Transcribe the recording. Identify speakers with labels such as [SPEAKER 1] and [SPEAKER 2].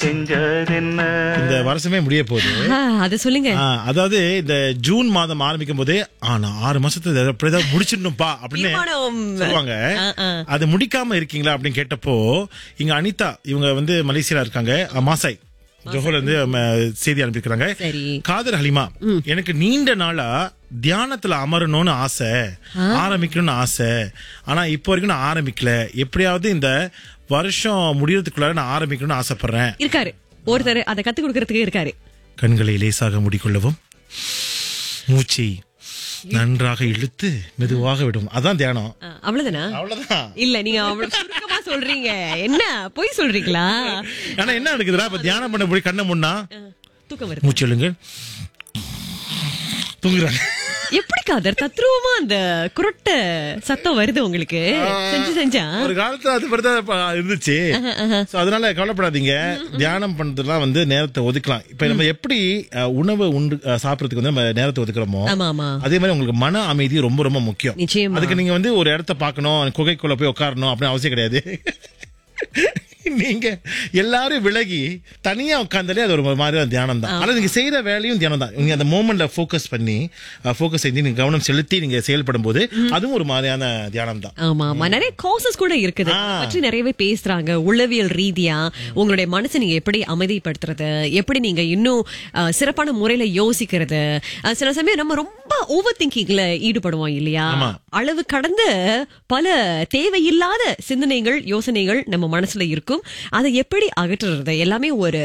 [SPEAKER 1] செஞ்சதென்ன
[SPEAKER 2] இந்த வருஷமே முடிய போகுது
[SPEAKER 3] ஆ, அத சொல்லுங்க
[SPEAKER 2] ஆ, அதாவது இந்த ஜூன் மாதம் ஆரம்பிக்கும் போதே ஆ நான் ஆறு மாசத்துல இதை எப்படியாவது முடிச்சிடணும்பா அப்படின்னு
[SPEAKER 3] தீர்மானம்.
[SPEAKER 2] சொல்லுவாங்க
[SPEAKER 3] ஆ, ஆ.
[SPEAKER 2] அது முடிக்காம இருக்கீங்களா அப்படின்னு கேட்டப்போ இங்க அனிதா இவங்க வந்து மலேசியால இருக்காங்க அ, மாசாய் ஜோஹர்ல இருந்து ம, செய்தி அனுப்பியிருக்காங்க
[SPEAKER 3] சரி.
[SPEAKER 2] காதர் ஹலிமா எனக்கு நீண்ட நாளா தியானத்துல அமரணும்னு ஆசை ஆரம்பிக்கணும்னு ஆசை ஆனா இப்போ வரைக்கும் நான் ஆரம்பிக்கல எப்படியாவது இந்த வருஷம் முடியறதுக்குள்ளார நான் ஆரம்பிக்கணும்னு ஆசைப்படுறேன்
[SPEAKER 3] இருக்காரு ஒருத்தர் அதை கத்து கொடுக்கறதுக்கு இருக்காரு
[SPEAKER 2] கண்களை லேசாக மூடிக்கொள்ளவும் மூச்சை நன்றாக இழுத்து மெதுவாக விடும் அதான் தியானம்
[SPEAKER 3] ஆ, அவ்வளவுதானா
[SPEAKER 2] அவ்வளவுதான்
[SPEAKER 3] இல்ல நீங்க அவ்வளவு சுருக்கமா சொல்றீங்க என்ன பொய் சொல்றீங்களா
[SPEAKER 2] ஆனா என்ன நடக்குதுடா இப்ப தியானம் பண்ண போய் கண்ணை முன்னா
[SPEAKER 3] ஆ, தூக்கம் வருது
[SPEAKER 2] மூச்சு எழுங்க தூங்குறாங்க
[SPEAKER 3] எப்படி காதர் தத்ரூபமா அந்த குரட்ட சத்தம் வருது உங்களுக்கு செஞ்சு செஞ்சா
[SPEAKER 2] ஒரு காலத்துல அது மாதிரிதான் இப்ப இருந்துச்சு So, அதனால கவலைப்படாதீங்க தியானம் பண்றதுலாம் வந்து நேரத்தை ஒதுக்கலாம் இப்ப நம்ம எப்படி அஹ், உணவு உண்டு அஹ், சாப்பிடறதுக்கு வந்து நம்ம நேரத்தை ஒதுக்குறோமோ
[SPEAKER 3] ஆமா ஆமா
[SPEAKER 2] அதே மாதிரி உங்களுக்கு மன அமைதி ரொம்ப ரொம்ப முக்கியம்
[SPEAKER 3] நிச்சயமா
[SPEAKER 2] அதுக்கு நீங்க வந்து ஒரு இடத்த பார்க்கணும் குகைக்குள்ள போய் உட்காரணும் அப்படின்னு அவசியம் கிடையாது நீங்க எல்லாரும் விலகி தனியா உட்கார்ந்தாலே அது ஒரு மாதிரியான தியானம் தான் ஆனா நீங்க செய்யற வேலையும் தியானம் தான் நீங்க அந்த மோமெண்ட்ல ஃபோக்கஸ் பண்ணி ஃபோக்கஸ் செஞ்சு நீங்க கவனம் செலுத்தி நீங்க செயல்படும் போது அதுவும் ஒரு மாதிரியான தியானம் தான்
[SPEAKER 3] ஆமா ஆமா நிறைய காசஸ் கூட இருக்குது
[SPEAKER 2] ஆ.
[SPEAKER 3] பற்றி நிறையவே பேசுறாங்க உளவியல் ரீதியா உங்களுடைய மனசை நீங்க எப்படி அமைதிப்படுத்துறது எப்படி நீங்க இன்னும் அஹ், சிறப்பான முறையில யோசிக்கிறது அஹ், சில சமயம் நம்ம ரொம்ப ஓவர் திங்கிங்ல ஈடுபடுவோம் இல்லையா
[SPEAKER 2] ஆமா.
[SPEAKER 3] அளவு கடந்த பல தேவையில்லாத சிந்தனைகள் யோசனைகள் நம்ம மனசுல இருக்கும் அதை எப்படி அகற்றுறது எல்லாமே ஒரு